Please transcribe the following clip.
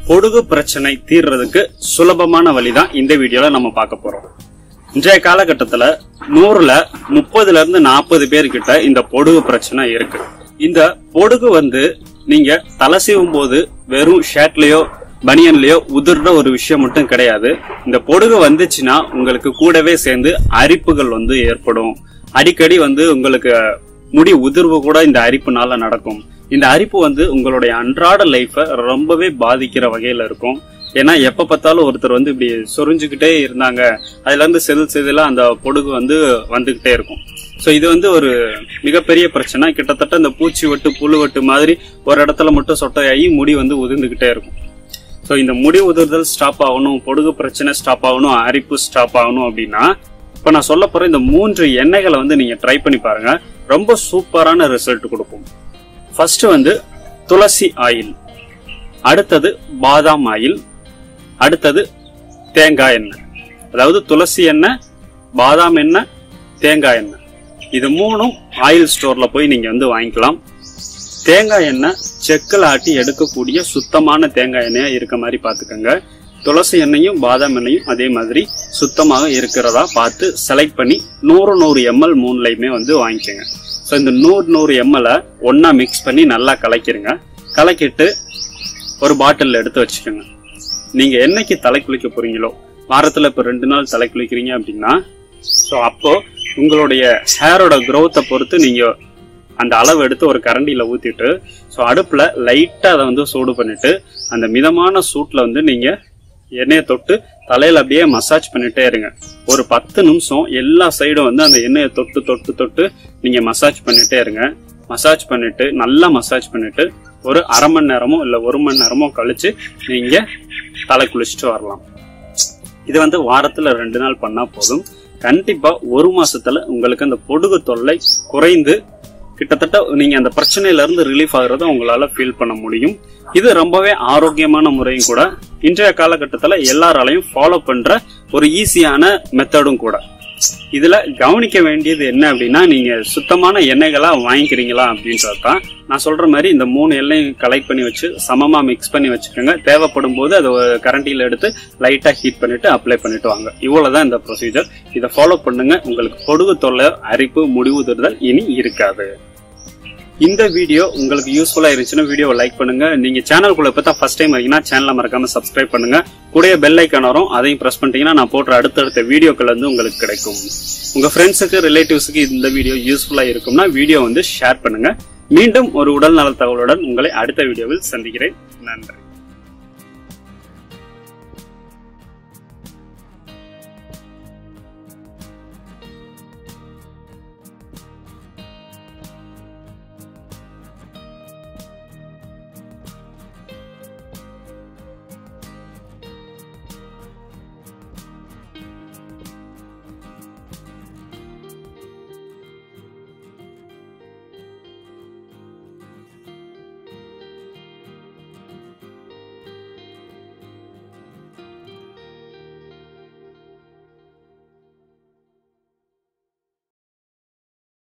பொடுகு பிரச்சனை தீர்றதுக்கு சுலபமான வழிதான் இந்த வீடியோல நம்ம பார்க்க போறோம் இன்றைய காலகட்டத்துல நூறுல முப்பதுல இருந்து நாற்பது பேர்கிட்ட இந்த பொடுகு பிரச்சனை இருக்கு இந்த பொடுகு வந்து நீங்க தலை சீவும் போது வெறும் ஷர்ட்லயோ பனியன்லயோ உதிர்ற ஒரு விஷயம் மட்டும் கிடையாது இந்த பொடுகு வந்துச்சுன்னா உங்களுக்கு கூடவே சேர்ந்து அரிப்புகள் வந்து ஏற்படும் அடிக்கடி வந்து உங்களுக்கு முடி உதிர்வு கூட இந்த அரிப்புனால நடக்கும் இந்த அரிப்பு வந்து உங்களுடைய அன்றாட லைஃப ரொம்பவே பாதிக்கிற வகையில இருக்கும் ஏன்னா எப்ப பார்த்தாலும் ஒருத்தர் வந்து இப்படி சொரிஞ்சுக்கிட்டே இருந்தாங்க அதுல இருந்து செதில் செதிலா அந்த பொடுகு வந்து வந்துகிட்டே இருக்கும் சோ இது வந்து ஒரு மிகப்பெரிய பிரச்சனை கிட்டத்தட்ட இந்த பூச்சி வெட்டு புழு வெட்டு மாதிரி ஒரு இடத்துல மட்டும் சொட்டையாகி முடி வந்து உதிர்ந்துகிட்டே இருக்கும் ஸோ இந்த முடி உதிர்தல் ஸ்டாப் ஆகணும் பொடுகு பிரச்சனை ஸ்டாப் ஆகணும் அரிப்பு ஸ்டாப் ஆகணும் அப்படின்னா இப்போ நான் சொல்ல போற இந்த மூன்று எண்ணெய்களை வந்து நீங்க ட்ரை பண்ணி பாருங்க ரொம்ப சூப்பரான ரிசல்ட் கொடுக்கும் ஃபர்ஸ்ட் வந்து துளசி ஆயில் அடுத்தது பாதாம் ஆயில் அடுத்தது தேங்காய் எண்ணெய் அதாவது துளசி எண்ணெய் பாதாம் எண்ணெய் தேங்காய் எண்ணெய் இது மூணும் ஆயில் ஸ்டோர்ல போய் நீங்க வந்து வாங்கிக்கலாம் தேங்காய் எண்ணெய் செக்கில் ஆட்டி எடுக்கக்கூடிய சுத்தமான தேங்காய் எண்ணெயா இருக்க மாதிரி பாத்துக்கோங்க துளசி எண்ணெயும் பாதாம் எண்ணெயும் அதே மாதிரி சுத்தமாக இருக்கிறதா பார்த்து செலக்ட் பண்ணி நூறு நூறு எம்எல் மூணுலையுமே வந்து வாங்கிக்கோங்க ஸோ இந்த நூறு நூறு எம்எல்ல ஒன்னா மிக்ஸ் பண்ணி நல்லா கலக்கிருங்க கலக்கிட்டு ஒரு பாட்டில் எடுத்து வச்சுக்கோங்க நீங்க என்னைக்கு தலை குளிக்க போறீங்களோ வாரத்துல இப்ப ரெண்டு நாள் தலை குளிக்கிறீங்க அப்படின்னா ஸோ அப்போ உங்களுடைய ஹேரோட growth-அ பொறுத்து நீங்க அந்த அளவு எடுத்து ஒரு கரண்டியில ஊத்திட்டு ஸோ அடுப்புல லைட்டா அதை வந்து சூடு பண்ணிட்டு அந்த மிதமான சூட்ல வந்து நீங்க எண்ணெயை தொட்டு தலையில அப்படியே மசாஜ் பண்ணிட்டே இருங்க ஒரு பத்து நிமிஷம் எல்லா சைடும் வந்து அந்த எண்ணெயை தொட்டு தொட்டு தொட்டு நீங்க மசாஜ் பண்ணிட்டே இருங்க மசாஜ் பண்ணிட்டு நல்லா மசாஜ் பண்ணிட்டு ஒரு அரை மணி நேரமோ இல்ல ஒரு மணி நேரமோ கழிச்சு நீங்க தலை குளிச்சுட்டு வரலாம் இது வந்து வாரத்துல ரெண்டு நாள் பண்ணா போதும் கண்டிப்பா ஒரு மாசத்துல உங்களுக்கு அந்த பொடுகு தொல்லை குறைந்து கிட்டத்தட்ட நீங்க அந்த பிரச்சனையில இருந்து ரிலீஃப் ஆகுறத உங்களால ஃபீல் பண்ண முடியும் இது ரொம்பவே ஆரோக்கியமான முறையும் கூட இன்றைய காலகட்டத்துல எல்லாராலையும் ஃபாலோ பண்ற ஒரு ஈஸியான மெத்தடும் கூட இதுல கவனிக்க வேண்டியது என்ன அப்படின்னா நீங்க சுத்தமான எண்ணெய்களா வாங்கிக்கிறீங்களா அப்படின்றது தான் நான் சொல்ற மாதிரி இந்த மூணு எண்ணெயும் கலெக்ட் பண்ணி வச்சு சமமா மிக்ஸ் பண்ணி வச்சுக்கோங்க தேவைப்படும் போது அதை கரண்டியில எடுத்து லைட்டா ஹீட் பண்ணிட்டு அப்ளை பண்ணிட்டு வாங்க இவ்வளவுதான் இந்த ப்ரொசீஜர் இதை ஃபாலோ பண்ணுங்க உங்களுக்கு பொடுகு தொல்லை அரிப்பு முடிவுதல் இனி இருக்காது இந்த வீடியோ உங்களுக்கு யூஸ்ஃபுல்லா இருந்துச்சுன்னா வீடியோவை லைக் பண்ணுங்க நீங்க சேனலுக்குள்ள இப்ப தான் ஃபர்ஸ்ட் டைம் வரீங்கன்னா சேனலை மறக்காம சப்ஸ்கிரைப் பண்ணுங்க கூடயே பெல் ஐக்கான் வரும் அதையும் பிரஸ் பண்ணிட்டீங்கன்னா நான் போடுற அடுத்தடுத்த வீடியோக்கள் வந்து உங்களுக்கு கிடைக்கும் உங்க ஃப்ரெண்ட்ஸுக்கு ரிலேட்டிவ்ஸுக்கு இந்த வீடியோ யூஸ்ஃபுல்லா இருக்கும்னா வீடியோ வந்து ஷேர் பண்ணுங்க மீண்டும் ஒரு உடல் நல தகவலுடன் உங்களை அடுத்த வீடியோவில் சந்திக்கிறேன் நன்றி